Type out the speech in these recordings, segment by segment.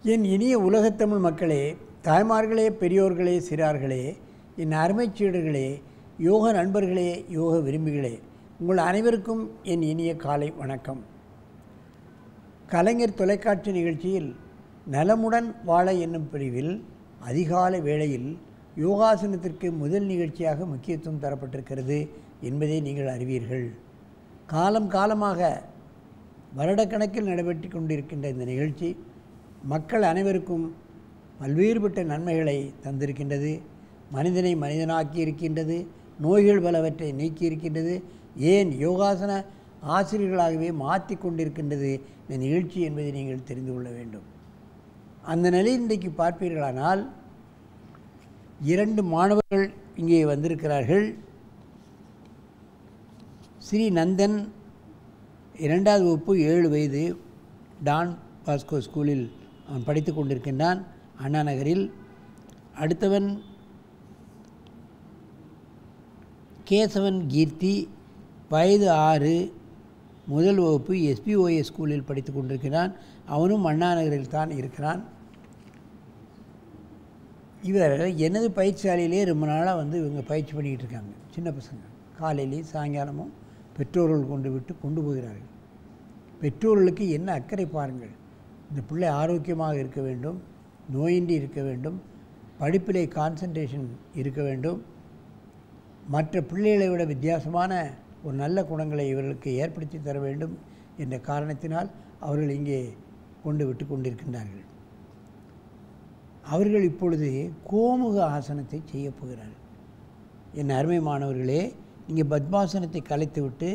என் இனிய உலகத்தமிழ் மக்களே தாய்மார்களே பெரியோர்களே சிறார்களே என் அருமைச் சீடர்களே யோக நண்பர்களே யோக விரும்பிகளே உங்கள் அனைவருக்கும் என் இனிய காலை வணக்கம் கலைஞர் தொலைக்காட்சி நிகழ்ச்சியில் நலமுடன் வாழ என்னும் பிரிவில் அதிகாலை வேளையில் யோகாசனத்திற்கு முதல் நிகழ்ச்சியாக முக்கியத்துவம் தரப்பட்டிருக்கிறது என்பதை நீங்கள் அறிவீர்கள் காலம் காலமாக வருடக்கணக்கில் நடைபெற்று கொண்டிருக்கின்ற இந்த நிகழ்ச்சி மக்கள் அனைவருக்கும் பல்வேறுபட்ட நன்மைகளை தந்திருக்கின்றது மனிதனை மனிதனாக்கி இருக்கின்றது நோய்கள் பலவற்றை நீக்கி இருக்கின்றது ஏன் யோகாசன ஆசிரியர்களாகவே மாற்றி கொண்டிருக்கின்றது இந்த நிகழ்ச்சி என்பதை நீங்கள் தெரிந்து கொள்ள வேண்டும் அந்த நிலையில் இன்றைக்கு பார்ப்பீர்களானால் இரண்டு மாணவர்கள் இங்கே வந்திருக்கிறார்கள் ஸ்ரீ நந்தன் இரண்டாவது வகுப்பு ஏழு வயது டான் பாஸ்கோ ஸ்கூலில் அவன் படித்து கொண்டிருக்கின்றான் அண்ணா நகரில் அடுத்தவன் கேசவன் கீர்த்தி வயது ஆறு முதல் வகுப்பு எஸ்பிஓஎஸ் ஸ்கூலில் படித்து கொண்டிருக்கிறான் அவனும் அண்ணா நகரில் தான் இருக்கிறான் இவர் எனது பயிற்சியாலையிலே ரொம்ப நாளாக வந்து இவங்க பயிற்சி பண்ணிக்கிட்டு இருக்காங்க சின்ன பசங்க காலையிலேயும் சாயங்காலமும் பெற்றோர்கள் கொண்டு விட்டு கொண்டு போகிறார்கள் பெற்றோர்களுக்கு என்ன அக்கறை பாருங்கள் இந்த பிள்ளை ஆரோக்கியமாக இருக்க வேண்டும் நோயின்றி இருக்க வேண்டும் படிப்பிலே கான்சன்ட்ரேஷன் இருக்க வேண்டும் மற்ற பிள்ளைகளை விட வித்தியாசமான ஒரு நல்ல குணங்களை இவர்களுக்கு ஏற்படுத்தி தர வேண்டும் என்ற காரணத்தினால் அவர்கள் இங்கே கொண்டு விட்டு கொண்டிருக்கின்றார்கள் அவர்கள் இப்பொழுது கோமுக ஆசனத்தை செய்யப் போகிறார்கள் என் அருமை மாணவர்களே நீங்கள் பத்மாசனத்தை கலைத்து விட்டு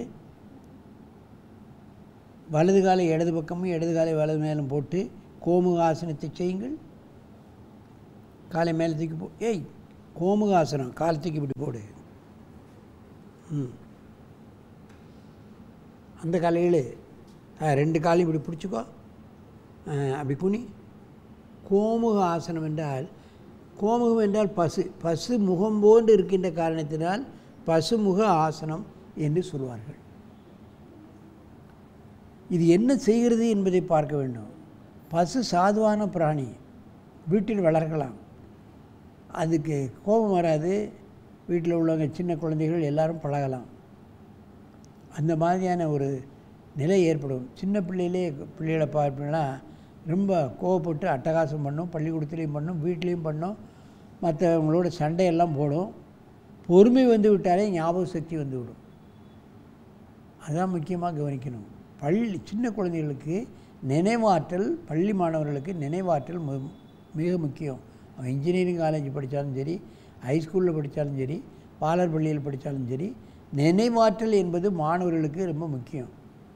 வலது காலை இடது பக்கமும் இடது காலை வலது மேலும் போட்டு கோமுக ஆசனத்தை செய்யுங்கள் காலை மேலே தூக்கி போ ஏய் கோமுக ஆசனம் காலை தூக்கி இப்படி போடு ம் அந்த காலையில் ரெண்டு காலையும் இப்படி பிடிச்சிக்கோ ஆ, அப்படி குனி கோமுக ஆசனம் என்றால் கோமுகம் என்றால் பசு பசு முகம் போன்று இருக்கின்ற காரணத்தினால் பசுமுக ஆசனம் என்று சொல்வார்கள் இது என்ன செய்கிறது என்பதை பார்க்க வேண்டும் பசு சாதுவான பிராணி வீட்டில் வளர்க்கலாம் அதுக்கு கோபம் வராது வீட்டில் உள்ளவங்க சின்ன குழந்தைகள் எல்லாரும் பழகலாம் அந்த மாதிரியான ஒரு நிலை ஏற்படும் சின்ன பிள்ளையிலே பிள்ளைகளை பார்ப்பீங்கன்னா ரொம்ப கோவப்பட்டு அட்டகாசம் பண்ணும் பள்ளிக்கூடத்துலேயும் பண்ணும் வீட்லேயும் பண்ணும் மற்றவங்களோட சண்டையெல்லாம் போடும் பொறுமை வந்து விட்டாலே ஞாபக சக்தி வந்து விடும் அதான் முக்கியமாக கவனிக்கணும் பள்ளி சின்ன குழந்தைகளுக்கு நினைவாற்றல் பள்ளி மாணவர்களுக்கு நினைவாற்றல் மு- மிக முக்கியம் அவன் இன்ஜினியரிங் காலேஜ் படித்தாலும் சரி ஹைஸ்கூலில் படித்தாலும் சரி பாலர் பள்ளியில் படித்தாலும் சரி நினைவாற்றல் என்பது மாணவர்களுக்கு ரொம்ப முக்கியம்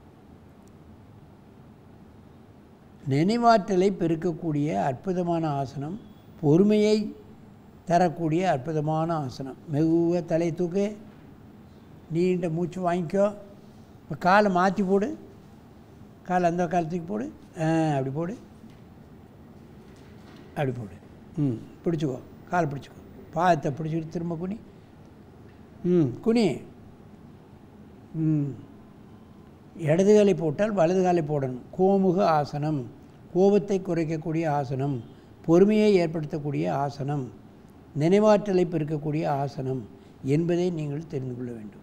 நினைவாற்றலை பெருக்கக்கூடிய அற்புதமான ஆசனம் பொறுமையை தரக்கூடிய அற்புதமான ஆசனம் மெதுவாக தலை தூக்கு நீண்ட மூச்சு வாங்கிக்கோ இப்போ காலை மாற்றி போடு காலை அந்த காலத்துக்கு போடு ஆ, அப்படி போடு அப்படி போடு ம் பிடிச்சிக்கோ காலை பிடிச்சிக்கோ பாதத்தை பிடிச்சிக்கிட்டு திரும்ப குனி ம் குனி ம் இடது காலை போட்டால் வலது காலை போடணும் கோமுக ஆசனம் கோபத்தை குறைக்கக்கூடிய ஆசனம் பொறுமையை ஏற்படுத்தக்கூடிய ஆசனம் நினைவாற்றலை பெருக்கக்கூடிய ஆசனம் என்பதை நீங்கள் தெரிந்து கொள்ள வேண்டும்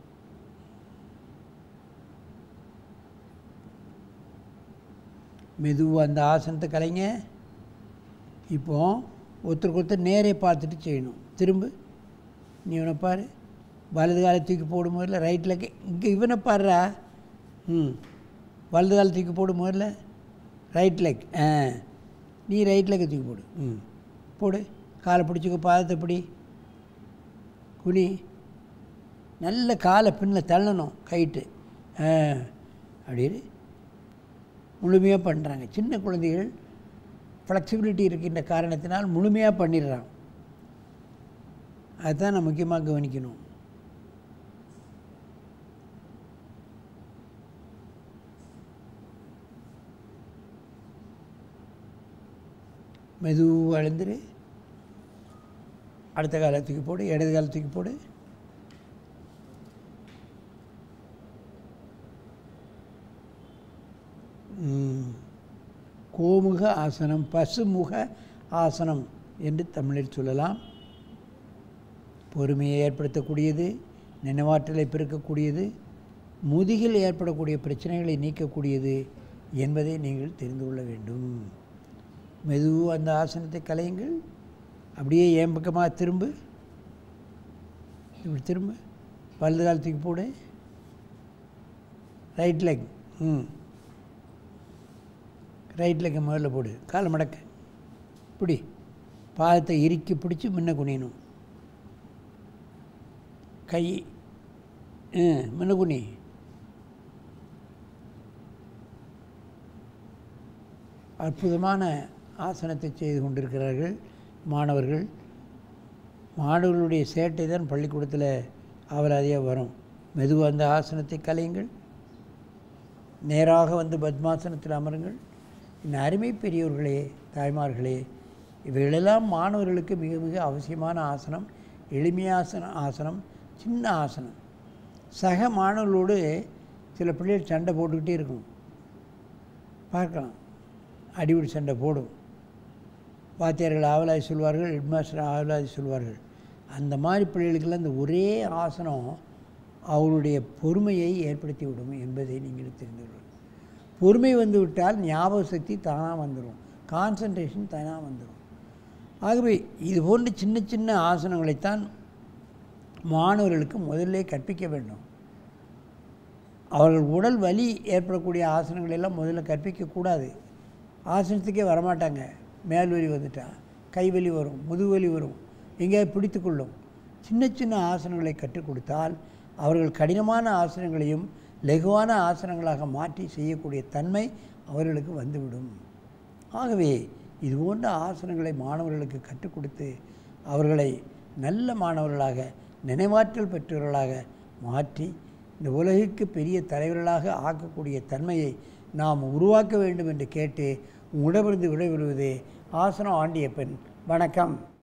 மெதுவாக அந்த ஆசனத்தை கலைங்க இப்போ ஒருத்தருக்கு ஒருத்தர் நேரே பார்த்துட்டு செய்யணும் திரும்ப நீ இவனை பாரு வலது காலை தூக்கி போடும் முதல்ல ரைட்டில் இங்கே இவனை பாருடா ம் வலது காலை தூக்கி போடும் முதல்ல ரைட் லெக் ஆ நீ ரைட் லெக்கை தூக்கி போடு ம் போடு காலை பிடிச்சிக்கோ பாதத்தை பிடி குனி நல்ல காலை பின்னில் தள்ளணும் கைட்டு ஆ அப்படின்னு முழுமையாக பண்ணுறாங்க சின்ன குழந்தைகள் ஃப்ளெக்சிபிலிட்டி இருக்கின்ற காரணத்தினால் முழுமையாக பண்ணிடுறான் அதுதான் நான் முக்கியமாக கவனிக்கணும் மெதுவாக எழுந்துரு அடுத்த காலை தூக்கி போடு இடது காலை தூக்கி போடு ம். கோமுக ஆசனம் பசுமுக ஆசனம் என்று தமிழில் சொல்லலாம் பொறுமையை ஏற்படுத்தக்கூடியது நினைவாற்றலை பெருக்கக்கூடியது முதுகில் ஏற்படக்கூடிய பிரச்சனைகளை நீக்கக்கூடியது என்பதை நீங்கள் தெரிந்து கொள்ள வேண்டும் மெதுவாக அந்த ஆசனத்தை கலையுங்கள் அப்படியே என் பக்கமாக திரும்ப இப்படி திரும்ப வலது காலத்துக்கு போடு ரைட் லெக் ம் ரைட் லெக்கை முதல்ல போடு காலை மடக்க பிடி பாதத்தை இறுக்கி பிடிச்சி முன்ன குனியணும் கை ம் முன்ன குனி அற்புதமான ஆசனத்தை செய்து கொண்டிருக்கிறார்கள் மாணவர்கள் மாணவர்களுடைய சேட்டை தான் பள்ளிக்கூடத்தில் அவலாதியாக வரும் மெதுவாக அந்த ஆசனத்தை கலையுங்கள் நேராக வந்து பத்மாசனத்தில் அமருங்கள் இந்த அருமை பெரியோர்களே தாய்மார்களே இவைகளெல்லாம் மாணவர்களுக்கு மிக மிக அவசியமான ஆசனம் எளிமையாசன ஆசனம் சின்ன ஆசனம் சக மாணவர்களோடு சில பிள்ளைகள் சண்டை போட்டுக்கிட்டே இருக்கும் பார்க்கலாம் அடிபடி சண்டை போடும் வாத்தியார்கள் ஆவலாதி சொல்வார்கள் ஹெட்மாஸ்டர் ஆவலாதி சொல்வார்கள் அந்த மாதிரி பிள்ளைகளுக்கெல்லாம் இந்த ஒரே ஆசனம் அவருடைய பொறுமையை ஏற்படுத்தி விடும் என்பதை நீங்கள் தெரிந்து கொள்ளுங்கள் பொறுமை வந்து விட்டால் ஞாபக சக்தி தானாக வந்துடும் கான்சன்ட்ரேஷன் தானாக வந்துடும் ஆகவே இது போன்ற சின்ன சின்ன ஆசனங்களைத்தான் மாணவர்களுக்கு முதல்ல கற்பிக்க வேண்டும் அவர்கள் உடல் வலி ஏற்படக்கூடிய ஆசனங்கள் எல்லாம் முதல்ல கற்பிக்கக்கூடாது ஆசனத்துக்கே வரமாட்டாங்க மேல் வலி வந்துட்டா கை வலி வரும் முதுகுவலி வரும் எங்கேயாவது பிடித்து கொள்ளும் சின்ன சின்ன ஆசனங்களை கற்றுக் கொடுத்தால் அவர்கள் கடினமான ஆசனங்களையும் லகுவான ஆசனங்களாக மாற்றி செய்யக்கூடிய தன்மை அவர்களுக்கு வந்துவிடும் ஆகவே இது போன்ற ஆசனங்களை மாணவர்களுக்கு கற்றுக் கொடுத்து அவர்களை நல்ல மாணவர்களாக நினைவாற்றல் பெற்றவர்களாக மாற்றி இந்த உலகிற்கு பெரிய தலைவர்களாக ஆக்கக்கூடிய தன்மையை நாம் உருவாக்க வேண்டும் என்று கேட்டு உங்களிடமிருந்து விடைபெறுவது ஆசனம் ஆண்டியப்பன் வணக்கம்